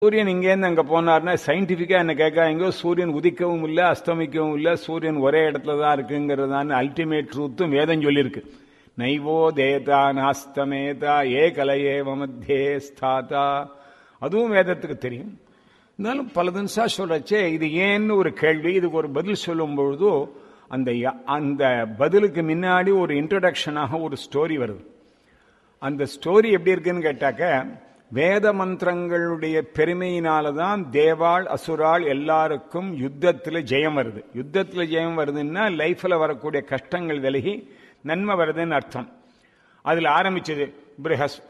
சூரியன் இங்கேருந்து அங்கே போனார்னா சயின்டிஃபிக்காக என்ன கேட்க எங்கேயோ சூரியன் உதிக்கவும் இல்லை அஸ்தமிக்கவும் இல்லை சூரியன் ஒரே இடத்துல தான் இருக்குங்கிறதான அல்டிமேட் ட்ரூத்தும் வேதம் சொல்லியிருக்கு நைவோ தேதா நாஸ்தமேதா ஏ கலையேவ மத்தியே ஸ்தாதா அதுவும் வேதத்துக்கு தெரியும் இருந்தாலும் பல தினசா சொல்றச்சே இது ஏன்னு ஒரு கேள்வி இதுக்கு ஒரு பதில் சொல்லும் பொழுதோ அந்த அந்த பதிலுக்கு முன்னாடி ஒரு இன்ட்ரடக்ஷனாக ஒரு ஸ்டோரி வருது அந்த ஸ்டோரி எப்படி இருக்குன்னு கேட்டாக்க வேத மந்திரங்களுடைய பெருமையினால தான் தேவாள் அசுராள் எல்லாருக்கும் யுத்தத்தில் ஜெயம் வருது யுத்தத்தில் ஜெயம் வருதுன்னா லைஃப்ல வரக்கூடிய கஷ்டங்கள் விலகி நன்மை வருதுன்னு அர்த்தம் அதில் ஆரம்பிச்சது பிரகஸ்ப